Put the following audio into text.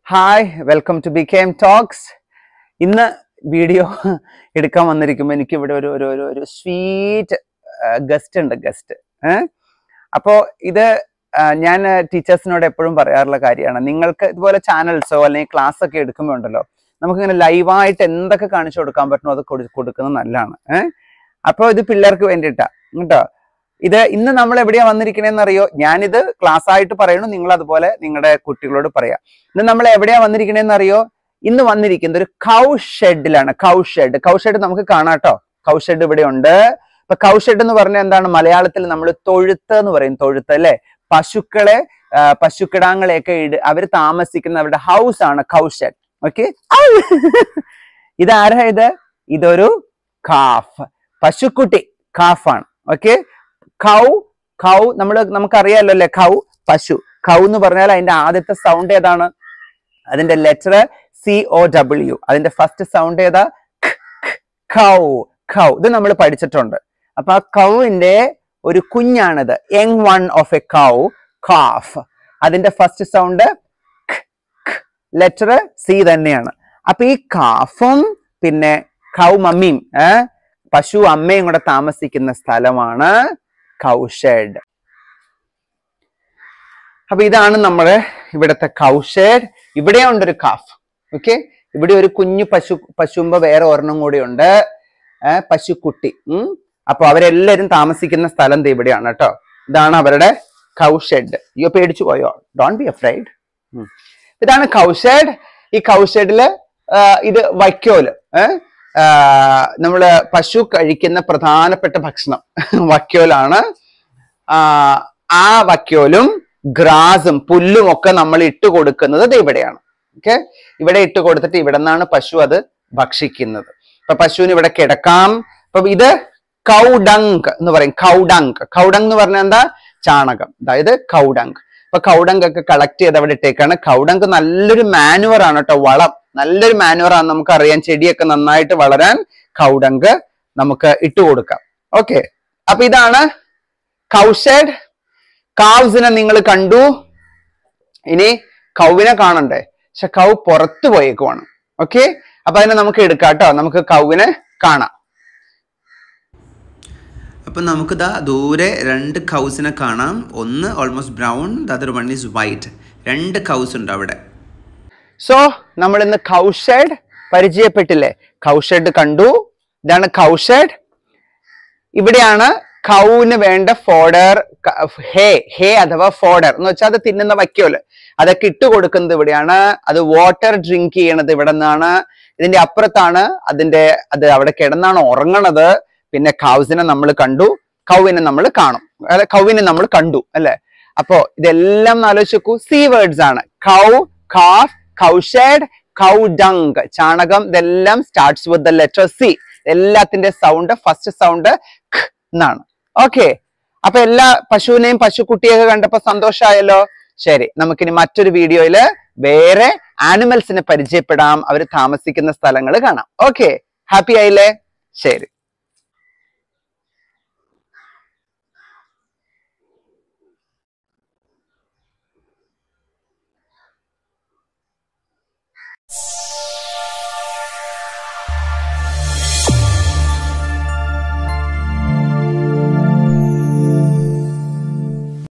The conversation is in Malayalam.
hi welcome to B chem talks ഇന്ന് വീഡിയോ എടുക്കാൻ വന്നിരിക്കുമ്പോൾ എനിക്ക് ഇവിടെ ഒരു ഒരു ഒരു ഒരു സ്വീറ്റ് ഗസ്റ്റ് ഉണ്ട് ഗസ്റ്റ് അപ്പോൾ ഇത് ആ, ഞാൻ ടീച്ചേഴ്സിനോട് എപ്പോഴും പറയാറുള്ള കാര്യമാണ് നിങ്ങൾക്ക് ഇതുപോലെ ചാനൽസോ അല്ലെങ്കിൽ ക്ലാസ് ഒക്കെ എടുക്കുമ്പോൾ ഉണ്ടല്ലോ നമുക്കിങ്ങനെ ലൈവായിട്ട് എന്തൊക്കെ കാണിച്ചു കൊടുക്കാൻ പറ്റുമോ അത് കൊടു- കൊടുക്കുന്നത് നല്ലതാണ് ഏഹ് അപ്പോൾ ഇത് പിള്ളേർക്ക് വേണ്ടിയിട്ടാ കേട്ടോ ഇത് ഇന്ന് നമ്മൾ എവിടെയാ വന്നിരിക്കണേന്ന് അറിയോ ഞാനിത് ക്ലാസ് ആയിട്ട് പറയണു നിങ്ങൾ അതുപോലെ നിങ്ങളുടെ കുട്ടികളോട് പറയാം ഇന്ന് നമ്മൾ എവിടെയാ വന്നിരിക്കണേന്ന് അറിയോ ഇന്ന് വന്നിരിക്കുന്നത് ഒരു കൗ ഷെഡിലാണ് കൗ ഷെഡ് കൗ ഷെഡ് നമുക്ക് കാണാട്ടോ കൗ ഷെഡ് ഇവിടെ ഉണ്ട് ഇപ്പൊ കൗ ഷെഡ് എന്ന് പറഞ്ഞാൽ എന്താണ് മലയാളത്തിൽ നമ്മൾ തൊഴുത്ത് എന്ന് പറയും തൊഴുത്ത് അല്ലെ പശുക്കളെ ആ, പശുക്കിടാങ്ങളെയൊക്കെ ഇട് അവര് താമസിക്കുന്ന അവരുടെ ഹൗസ് ആണ് കൗ ഷെഡ് ഓക്കെ ഇതാരാ ഇത് ഇതൊരു കാഫ് പശുക്കുട്ടി കാഫാണ് ഓക്കെ കൗ കൗ നമ്മൾ നമുക്കറിയാലോ അല്ലെ കൗ പശു കൗ എന്ന് പറഞ്ഞാൽ അതിന്റെ ആദ്യത്തെ സൗണ്ട് ഏതാണ് അതിന്റെ ലെറ്റർ സി ഒ ഡബ്ല്യു അതിന്റെ ഫസ്റ്റ് സൗണ്ട് ഏതാ കൗ കൗ ഇത് നമ്മൾ പഠിച്ചിട്ടുണ്ട് അപ്പൊ ആ കൗവിന്റെ ഒരു കുഞ്ഞാണിത് young one of a cow calf അതിന്റെ ഫസ്റ്റ് സൗണ്ട് ലെറ്റർ സി തന്നെയാണ് അപ്പൊ ഈ കാഫും പിന്നെ കൗ മമ്മിയും ഏ പശു അമ്മയും കൂടെ താമസിക്കുന്ന സ്ഥലമാണ് കൗഷേഡ് അപ്പൊ ഇതാണ് നമ്മുടെ ഇവിടുത്തെ കൗഷേഡ് ഇവിടെ ഉണ്ട് ഒരു കാഫ് ഓക്കെ ഇവിടെ ഒരു കുഞ്ഞു പശു പശുമ്പോ വേറെ ഒരെണ്ണം കൂടി ഉണ്ട് ഏർ പശുക്കുട്ടി ഉം അപ്പൊ അവരെല്ലാരും താമസിക്കുന്ന സ്ഥലം ദേ ഇവിടെയാണ് കേട്ടോ ഇതാണ് അവരുടെ കൗഷെഡ് അയ്യോ പേടിച്ചു പോയോ ഡോൺ ബി അഫ്രൈഡ് ഇതാണ് കൗഷെഡ് ഈ കൗഷെഡില് ഇത് വൈക്കോല് ഏഹ് നമ്മള് പശു കഴിക്കുന്ന പ്രധാനപ്പെട്ട ഭക്ഷണം വൈക്കോലാണ് ആ, ആ വൈക്കോലും ഗ്രാസും പുല്ലും ഒക്കെ നമ്മൾ ഇട്ട് കൊടുക്കുന്നത് ദേ ഇവിടെയാണ് ഓക്കെ ഇവിടെ ഇട്ട് കൊടുത്തിട്ട് ഇവിടെ നിന്നാണ് പശു അത് ഭക്ഷിക്കുന്നത് ഇപ്പൊ പശുവിന് ഇവിടെ കിടക്കാം അപ്പൊ ഇത് കൗഡങ്ക് എന്ന് പറയും കൗഡങ്ക് കൗഡങ്ക് എന്ന് പറഞ്ഞാൽ എന്താ ചാണകം അതായത് കൗഡങ്ക് അപ്പൊ കൗഡങ്ക് ഒക്കെ കളക്ട് ചെയ്ത് അവിടെ ഇട്ടേക്കാണ് കൗഡങ്ക് നല്ലൊരു മാനുവർ ആണ് കേട്ടോ വളം നല്ലൊരു മാനുവർ ആണ് നമുക്കറിയാം ചെടിയൊക്കെ നന്നായിട്ട് വളരാൻ കൗഡങ്ക് നമുക്ക് ഇട്ട് കൊടുക്കാം ഓക്കെ അപ്പൊ ഇതാണ് കൗഷേഡ് കാവ്സിനെ നിങ്ങൾ കണ്ടു ഇനി കൗവിനെ കാണണ്ടേ പക്ഷെ കൗ പുറത്തു പോയേക്കുവാണ് ഓക്കെ അപ്പൊ അതിനെ നമുക്ക് എടുക്കാം കേട്ടോ നമുക്ക് കൗവിനെ കാണാം അപ്പം നമുക്കിതാ ദൂരെ രണ്ട് കൗസിനെ കാണാം ഒന്ന് almost brown the other one is white രണ്ട് കൗസ് ഉണ്ട് അവിടെ സോ നമ്മൾ ഇന്ന് കൗഷേഡ് പരിചയപ്പെട്ടില്ലേ കൗഷേഡ് കണ്ടു ഇതാണ് കൗഷേഡ് ഇവിടെയാണ് കൗവിന് വേണ്ട ഫോഡർ ഹേ ഹേ അഥവാ ഫോഡർ എന്ന് വെച്ചാൽ അത് തിന്നുന്ന വയ്ക്കോല് അതൊക്കെ ഇട്ട് കൊടുക്കുന്നത് ഇവിടെയാണ് അത് വാട്ടർ ഡ്രിങ്ക് ചെയ്യണത് ഇവിടെ നിന്നാണ് ഇതിന്റെ അപ്പുറത്താണ് അതിന്റെ അത് അവിടെ കിടന്നാണ് ഉറങ്ങണത് പിന്നെ കൗസിനെ നമ്മൾ കണ്ടു കൗവിനെ നമ്മൾ കാണും അല്ലെ കൗവിനെ നമ്മൾ കണ്ടു അല്ലെ അപ്പോ ഇതെല്ലാം ഒന്ന് ആലോചിച്ച് നോക്കൂ സി വേർഡ്സ് ആണ് കൗ കാഫ് കൗഷേഡ് കൗ ഡങ്ക് ചാണകം ഇതെല്ലാം starts with the letter C എല്ലാത്തിന്റെ സൗണ്ട് ഫസ്റ്റ് സൗണ്ട് എന്നാണ് ഓക്കെ അപ്പൊ എല്ലാ പശുവിനെയും പശുക്കുട്ടിയൊക്കെ കണ്ടപ്പോ സന്തോഷമായല്ലോ ശരി നമുക്കിനി മറ്റൊരു വീഡിയോയില് വേറെ ആനിമൽസിനെ പരിചയപ്പെടാം അവർ താമസിക്കുന്ന സ്ഥലങ്ങൾ കാണാം ഓക്കെ ഹാപ്പി ആയില്ലേ ശരി